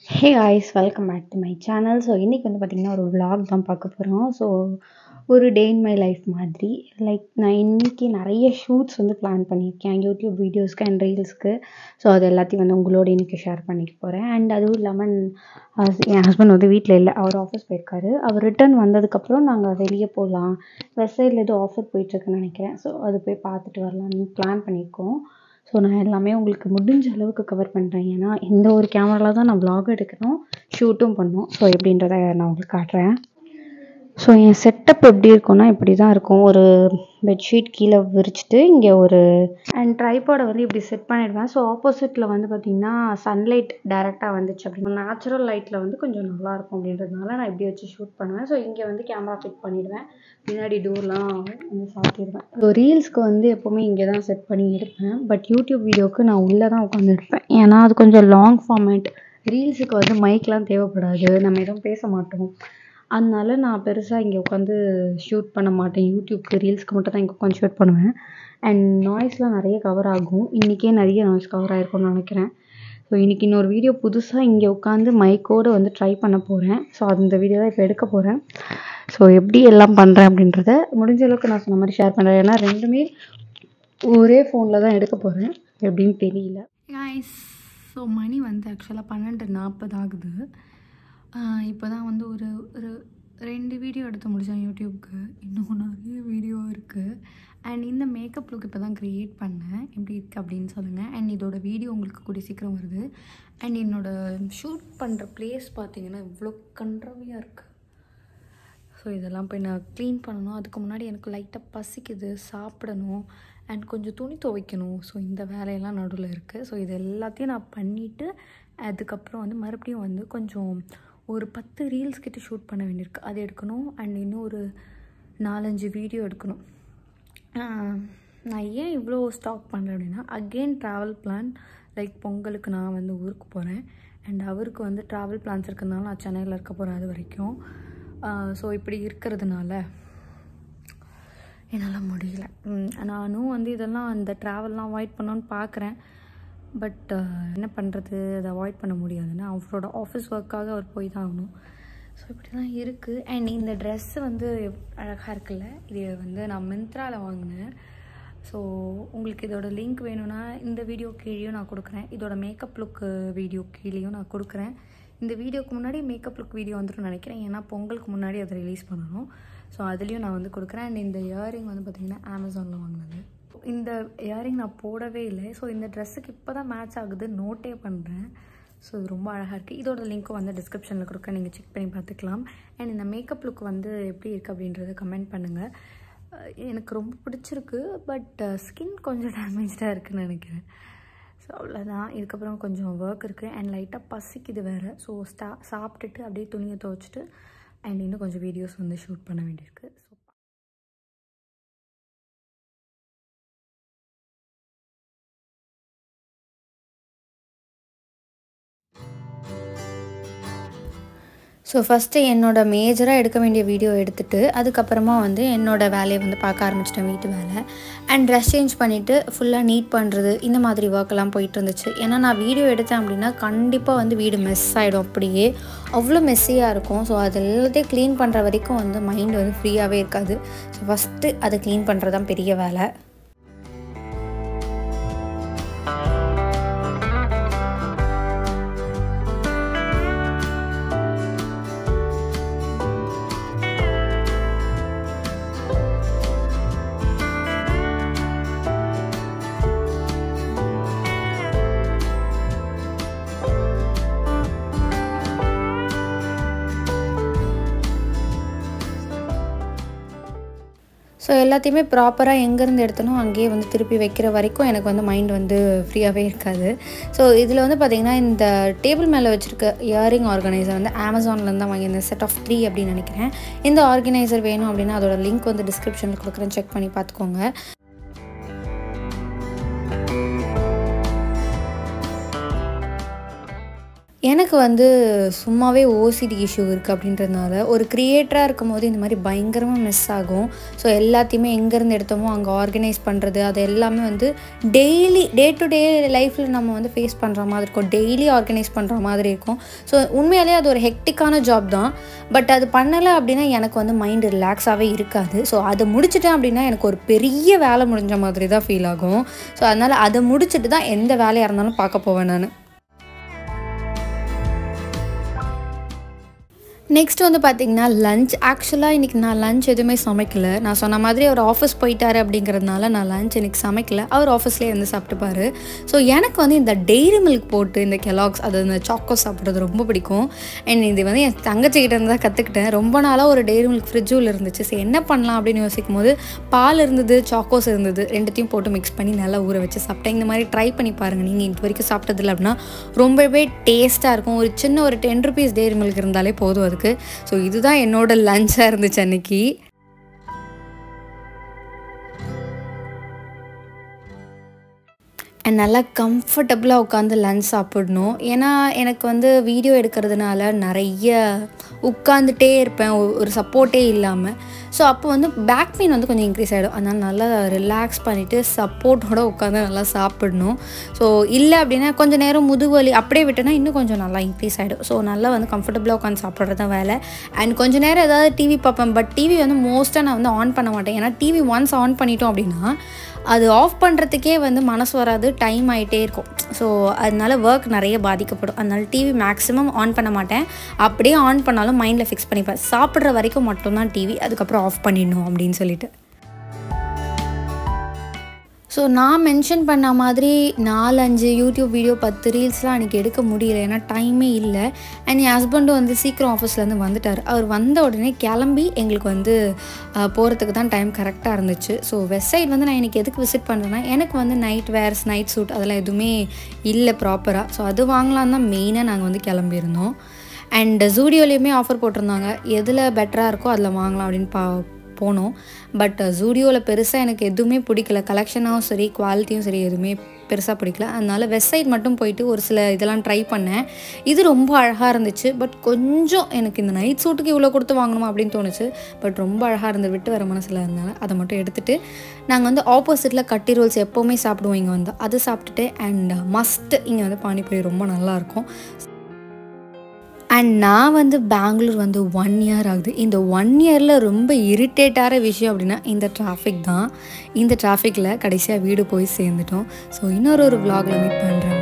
hey guys welcome back to my channel so இன்றைக்கி வந்து பார்த்திங்கன்னா ஒரு vlog தான் பார்க்க போகிறோம் ஸோ ஒரு டே இன் மை லைஃப் மாதிரி லைக் நான் இன்றைக்கி நிறைய ஷூட்ஸ் வந்து பிளான் பண்ணியிருக்கேன் யூடியூப் வீடியோஸ்க்கு அண்ட் ரீல்ஸ்க்கு ஸோ அது எல்லாத்தையும் வந்து உங்களோட இன்றைக்கி ஷேர் பண்ணிக்க போகிறேன் அண்ட் அதுவும் இல்லாமல் என் ஹஸ்பண்ட் வந்து வீட்டில் இல்லை அவர் ஆஃபீஸ் போயிருக்காரு அவர் ரிட்டர்ன் வந்ததுக்கப்புறம் நாங்கள் வெளியே போகலாம் வெஸ்ட் சைடில் ஏதோ ஆஃபர் போயிட்டுருக்குன்னு நினைக்கிறேன் ஸோ அது போய் பார்த்துட்டு வரலாம்னு பிளான் பண்ணியிருக்கோம் ஸோ நான் எல்லாமே உங்களுக்கு முடிஞ்ச அளவுக்கு கவர் பண்ணுறேன் ஏன்னா இந்த ஒரு கேமராவில் தான் நான் vlog எடுக்கணும் ஷூட்டும் பண்ணணும் ஸோ எப்படின்றத நான் உங்களுக்கு காட்டுறேன் ஸோ என் செட்டப் எப்படி இருக்கும்னா இப்படி தான் இருக்கும் ஒரு பெட்ஷீட் கீழே விரிச்சிட்டு இங்கே ஒரு அண்ட் ட்ரைபாடை வந்து இப்படி செட் பண்ணிடுவேன் ஸோ ஆப்போசிட்டில் வந்து பார்த்திங்கன்னா சன்லைட் டேரெக்டாக வந்துச்சு அப்படின்னு நேச்சுரல் லைட்டில் வந்து கொஞ்சம் நல்லாயிருக்கும் அப்படின்றதுனால நான் இப்படி வச்சு ஷூட் பண்ணுவேன் ஸோ இங்கே வந்து கேமரா ஃபிட் பண்ணிடுவேன் பின்னாடி டோர்லாம் வந்து சாத்திடுவேன் ஸோ ரீல்ஸ்க்கு வந்து எப்போவுமே இங்கே தான் செட் பண்ணி எடுப்பேன் பட் யூடியூப் வீடியோவுக்கு நான் உள்ளே தான் உட்காந்து எடுப்பேன் ஏன்னா அது கொஞ்சம் லாங் ஃபார்மேட் ரீல்ஸுக்கு வந்து மைக்லாம் தேவைப்படாது நம்ம எதுவும் பேச மாட்டோம் அதனால நான் பெருசாக இங்கே உட்காந்து ஷூட் பண்ண மாட்டேன் யூடியூப்க்கு ரீல்ஸ்க்கு மட்டும் தான் இங்கே உட்காந்து ஷூட் பண்ணுவேன் அண்ட் நாய்ஸ்லாம் நிறைய கவர் ஆகும் இன்றைக்கே நிறைய நாய்ஸ் கவர் ஆகிருக்கும்னு நினைக்கிறேன் ஸோ இன்றைக்கி இன்னொரு வீடியோ புதுசாக இங்கே உட்காந்து மைக்கோடு வந்து ட்ரை பண்ண போகிறேன் ஸோ அந்த வீடியோ தான் இப்போ எடுக்க போகிறேன் ஸோ எப்படி எல்லாம் பண்ணுறேன் அப்படின்றத முடிஞ்ச அளவுக்கு நான் சொன்ன மாதிரி ஷேர் பண்ணுறேன் ஏன்னா ரெண்டுமே ஒரே ஃபோனில் தான் எடுக்க போகிறேன் எப்படின்னு தெரியல காய்ஸ் ஸோ மணி வந்து ஆக்சுவலாக பன்னெண்டு நாற்பது ஆகுது இப்போ தான் வந்து ஒரு ஒரு ரெண்டு வீடியோ எடுத்து முடித்தேன் யூடியூப்க்கு இன்னும் நிறைய வீடியோ இருக்குது அண்ட் இந்த மேக்கப் லுக் இப்போ தான் க்ரியேட் பண்ணேன் எப்படி இருக்குது அப்படின்னு சொல்லுங்கள் அண்ட் இதோட வீடியோ உங்களுக்கு கூடிய சீக்கிரம் வருது அண்ட் என்னோடய ஷூட் பண்ணுற ப்ளேஸ் பார்த்தீங்கன்னா இவ்வளோ கன்றாவியாக இருக்குது ஸோ இதெல்லாம் போய் நான் க்ளீன் பண்ணணும் அதுக்கு முன்னாடி எனக்கு லைட்டாக பசிக்குது சாப்பிடணும் அண்ட் கொஞ்சம் துணி துவைக்கணும் ஸோ இந்த வேலையெல்லாம் நடுவில் இருக்குது ஸோ இது எல்லாத்தையும் நான் பண்ணிவிட்டு அதுக்கப்புறம் வந்து மறுபடியும் வந்து கொஞ்சம் ஒரு பத்து ரீல்ஸ் கிட்ட ஷூட் பண்ண வேண்டியிருக்கு அது எடுக்கணும் அண்ட் இன்னும் ஒரு நாலஞ்சு வீடியோ எடுக்கணும் நான் ஏன் இவ்வளோ ஸ்டாக் பண்ணுறேன் அப்படின்னா அகெயின் ட்ராவல் பிளான் லைக் பொங்கலுக்கு நான் வந்து ஊருக்கு போகிறேன் அண்ட் அவருக்கு வந்து ட்ராவல் பிளான்ஸ் இருக்கிறதுனால நான் சென்னையில் இருக்க போகிறேன் அது வரைக்கும் ஸோ இப்படி இருக்கிறதுனால என்னால் முடியல நானும் வந்து இதெல்லாம் அந்த ட்ராவல்லாம் அவாய்ட் பண்ணோன்னு பார்க்குறேன் பட் என்ன பண்ணுறது அதை அவாய்ட் பண்ண முடியாதுன்னா அவரோட ஆஃபீஸ் ஒர்க்காக அவர் போய் தான் ஆகணும் ஸோ இப்படி தான் இருக்குது அண்ட் இந்த ட்ரெஸ்ஸு வந்து அழகாக இருக்குல்ல இது வந்து நான் மிந்த்ராவில் வாங்கினேன் ஸோ உங்களுக்கு இதோட லிங்க் வேணும்னா இந்த வீடியோ கீழேயும் நான் கொடுக்குறேன் இதோட மேக்கப் லுக் வீடியோ கீழேயும் நான் கொடுக்குறேன் இந்த வீடியோக்கு முன்னாடி மேக்கப் லுக் வீடியோ வந்துடும் நினைக்கிறேன் ஏன்னா பொங்கலுக்கு முன்னாடி அதை ரிலீஸ் பண்ணணும் ஸோ அதுலேயும் நான் வந்து கொடுக்குறேன் அண்ட் இந்த இயரிங் வந்து பார்த்திங்கன்னா அமேசானில் வாங்கினது இந்த இயரிங் நான் போடவே இல்லை ஸோ இந்த ட்ரெஸ்ஸுக்கு இப்போ தான் மேட்ச் ஆகுது நோட்டே பண்ணுறேன் ஸோ இது ரொம்ப அழகாக இருக்குது இதோட லிங்க்கும் வந்து டிஸ்கிரிப்ஷனில் கொடுக்க நீங்கள் செக் பண்ணி பார்த்துக்கலாம் அண்ட் இந்த மேக்கப் லுக் வந்து எப்படி இருக்குது அப்படின்றத கமெண்ட் பண்ணுங்கள் எனக்கு ரொம்ப பிடிச்சிருக்கு பட் ஸ்கின் கொஞ்சம் டேமேஜாக இருக்குதுன்னு நினைக்கிறேன் ஸோ அவ்வளோதான் இதுக்கப்புறம் கொஞ்சம் ஒர்க் இருக்குது அண்ட் லைட்டாக பசிக்குது வேறு ஸோ ஸ்டா சாப்பிட்டுட்டு அப்படியே துணியை துவைச்சிட்டு அண்ட் இன்னும் கொஞ்சம் வீடியோஸ் வந்து ஷூட் பண்ண வேண்டியிருக்கு ஸோ ஸோ ஃபஸ்ட்டு என்னோடய மேஜராக எடுக்க வேண்டிய வீடியோ எடுத்துகிட்டு அதுக்கப்புறமா வந்து என்னோடய வேலையை வந்து பார்க்க ஆரம்பிச்சிட்டேன் வீட்டு வேலை அண்ட் ட்ரெஸ் சேஞ்ச் பண்ணிவிட்டு ஃபுல்லாக நீட் பண்ணுறது இந்த மாதிரி ஒர்க்கெல்லாம் போயிட்டு இருந்துச்சு ஏன்னா நான் வீடியோ எடுத்தேன் அப்படின்னா கண்டிப்பாக வந்து வீடு மெஸ் ஆகிடும் அப்படியே அவ்வளோ மெஸ்ஸியாக இருக்கும் ஸோ அது எல்லாத்தையும் க்ளீன் பண்ணுற வரைக்கும் வந்து மைண்ட் வந்து ஃப்ரீயாகவே இருக்காது ஸோ ஃபஸ்ட்டு அதை க்ளீன் பண்ணுறது தான் பெரிய வேலை ஸோ எல்லாத்தையுமே ப்ராப்பராக எங்கேருந்து எடுத்தனோ அங்கேயே வந்து திருப்பி வைக்கிற வரைக்கும் எனக்கு வந்து மைண்ட் வந்து ஃப்ரீயாகவே இருக்காது ஸோ இதில் வந்து பார்த்திங்கன்னா இந்த டேபிள் மேலே வச்சுருக்க இயரிங் ஆர்கனைசர் வந்து அமேசான்லேருந்து தான் வாங்கியிருந்தேன் செட் ஆஃப் த்ரீ அப்படின்னு நினைக்கிறேன் இந்த ஆர்கனைசர் வேணும் அப்படின்னா அதோட லிங்க் வந்து டிஸ்கிரிப்ஷனில் கொடுக்குறேன் செக் பண்ணி பார்த்துக்கோங்க எனக்கு வந்து சும்மாவே ஓசிடி இஷ்யூ இருக்குது அப்படின்றதுனால ஒரு க்ரியேட்டராக இருக்கும் போது இந்த மாதிரி பயங்கரமாக மிஸ் ஆகும் ஸோ எல்லாத்தையுமே எங்கேருந்து எடுத்தோமோ அங்கே ஆர்கனைஸ் பண்ணுறது அது எல்லாமே வந்து டெய்லி டே டு டே லைஃப்பில் நம்ம வந்து ஃபேஸ் பண்ணுற மாதிரி இருக்கும் டெய்லி ஆர்கனைஸ் பண்ணுற மாதிரி இருக்கும் ஸோ உண்மையாலே அது ஒரு ஹெக்டிக்கான ஜாப் தான் பட் அது பண்ணலை அப்படின்னா எனக்கு வந்து மைண்டு ரிலாக்ஸாகவே இருக்காது ஸோ அதை முடிச்சிட்டேன் அப்படின்னா எனக்கு ஒரு பெரிய வேலை முடிஞ்ச மாதிரி தான் ஃபீல் ஆகும் ஸோ அதனால் அதை முடிச்சுட்டு தான் எந்த வேலையாக இருந்தாலும் பார்க்க போவேன் நான் நெக்ஸ்ட் வந்து பார்த்திங்கன்னா லஞ்ச் ஆக்சுவலாக இன்றைக்கி நான் லஞ்ச் எதுவுமே சமைக்கல நான் சொன்ன மாதிரி அவர் ஆஃபீஸ் போயிட்டாரு அப்படிங்கிறதுனால நான் லஞ்ச் இன்றைக்கி சமைக்கல அவர் ஆஃபீஸ்லேயே வந்து சாப்பிட்டுப்பாரு ஸோ எனக்கு வந்து இந்த டெய்ரி மில்க் போட்டு இந்த கெலாக்ஸ் அது இந்த சாக்கோ சாப்பிட்றது ரொம்ப பிடிக்கும் அண்ட் இது வந்து என் தங்கச்சிக்கிட்ட இருந்து தான் கற்றுக்கிட்டேன் ரொம்ப நாளாக ஒரு டெய்ரி மில்க் ஃப்ரிட்ஜும் இருந்துச்சு சரி என்ன பண்ணலாம் அப்படின்னு யோசிக்கும் போது பால் இருந்தது சாக்கோஸ் இருந்தது ரெண்டுத்தையும் போட்டு மிக்ஸ் பண்ணி நல்லா ஊற வச்சு சாப்பிட்டேன் இந்த மாதிரி ட்ரை பண்ணி பாருங்கள் நீங்கள் இது வரைக்கும் சாப்பிட்டதில்ல அப்படின்னா ரொம்பவே டேஸ்ட்டாக இருக்கும் ஒரு சின்ன ஒரு டென் ருபீஸ் டெய்ரி மில்க் இருந்தாலே போதும் அதுக்கு ஸோ இதுதான் என்னோட லஞ்சாக இருந்துச்சு அன்னைக்கு அண்ட் நல்லா கம்ஃபர்டபுளாக உட்காந்து லஞ்ச் சாப்பிடணும் ஏன்னா எனக்கு வந்து வீடியோ எடுக்கிறதுனால நிறைய உட்காந்துட்டே இருப்பேன் ஒ- ஒரு சப்போர்ட்டே இல்லாமல் ஸோ அப்போ வந்து பேக் பெயின் வந்து கொஞ்சம் இன்க்ரீஸ் ஆகிடும் அதனால் நல்லா ரிலாக்ஸ் பண்ணிவிட்டு சப்போர்ட்டோட உட்காந்து நல்லா சாப்பிடணும் ஸோ இல்லை அப்படின்னா கொஞ்சம் நேரம் முதுகுவலி அப்படியே விட்டேன்னா இன்னும் கொஞ்சம் நல்லா இன்க்ரீஸ் ஆகிடும் ஸோ நல்லா வந்து கம்ஃபர்டபுளாக உட்காந்து சாப்பிட்றது தான் வேலை அண்ட் கொஞ்ச நேரம் ஏதாவது டிவி பார்ப்பேன் பட் டிவி வந்து மோஸ்ட்டாக நான் வந்து ஆன் பண்ண மாட்டேன் ஏன்னா டிவி ஒன்ஸ் ஆன் பண்ணிட்டோம் அப்படின்னா அது ஆஃப் பண்ணுறதுக்கே வந்து மனசு வராது டைம் ஆகிட்டே இருக்கும் ஸோ அதனால ஒர்க் நிறைய பாதிக்கப்படும் அதனால டிவி மேக்ஸிமம் ஆன் பண்ண மாட்டேன் அப்படியே ஆன் பண்ணாலும் மைண்டில் ஃபிக்ஸ் பண்ணிப்பேன் சாப்பிட்ற வரைக்கும் மட்டும்தான் டிவி அதுக்கப்புறம் ஆஃப் பண்ணிடணும் அப்படின்னு சொல்லிட்டு ஸோ நான் மென்ஷன் பண்ண மாதிரி நாலஞ்சு யூடியூப் வீடியோ பத்து ரீல்ஸ்லாம் அன்றைக்கி எடுக்க முடியல ஏன்னா டைமே இல்லை அண்ட் என் ஹஸ்பண்டும் வந்து சீக்கிரம் ஆஃபீஸ்லேருந்து வந்துட்டார் அவர் வந்த உடனே கிளம்பி எங்களுக்கு வந்து போகிறதுக்கு தான் டைம் கரெக்டாக இருந்துச்சு ஸோ வெஸ்ட் சைட் வந்து நான் இன்றைக்கி எதுக்கு விசிட் பண்ணுறேன்னா எனக்கு வந்து நைட் வேர்ஸ் நைட் சூட் அதெல்லாம் எதுவுமே இல்லை ப்ராப்பராக ஸோ அது வாங்கலாம் தான் மெயினாக நாங்கள் வந்து கிளம்பியிருந்தோம் அண்ட் ஜூடியோலேயுமே ஆஃபர் போட்டிருந்தாங்க எதில் பெட்டராக இருக்கோ அதில் வாங்கலாம் அப்படின்னு பா போனோம் பட் ஜூடியோவில் பெருசாக எனக்கு எதுவுமே பிடிக்கல கலெக்ஷனாகவும் சரி குவாலிட்டியும் சரி எதுவுமே பெருசாக பிடிக்கல அதனால வெஸ்ட் சைட் மட்டும் போயிட்டு ஒரு சில இதெல்லாம் ட்ரை பண்ணேன் இது ரொம்ப அழகாக இருந்துச்சு பட் கொஞ்சம் எனக்கு இந்த நைட் சூட்டுக்கு இவ்வளோ கொடுத்து வாங்கணுமா அப்படின்னு தோணுச்சு பட் ரொம்ப அழகாக இருந்து விட்டு வர மனசில் இருந்தனால அதை மட்டும் எடுத்துகிட்டு நாங்கள் வந்து ஆப்போசிட்டில் கட்டி ரோல்ஸ் எப்போவுமே சாப்பிடுவோம் இங்கே வந்து அது சாப்பிட்டுட்டு அண்ட் மஸ்ட் இங்கே வந்து பானிபூரி ரொம்ப நல்லாயிருக்கும் அண்ட் நான் வந்து பெங்களூர் வந்து ஒன் இயர் ஆகுது இந்த ஒன் இயரில் ரொம்ப இரிட்டேட்டான விஷயம் அப்படின்னா இந்த டிராஃபிக் தான் இந்த டிராஃபிக்கில் கடைசியாக வீடு போய் சேர்ந்துட்டோம் ஸோ இன்னொரு ஒரு vlogல மீட் பண்ணுறேன்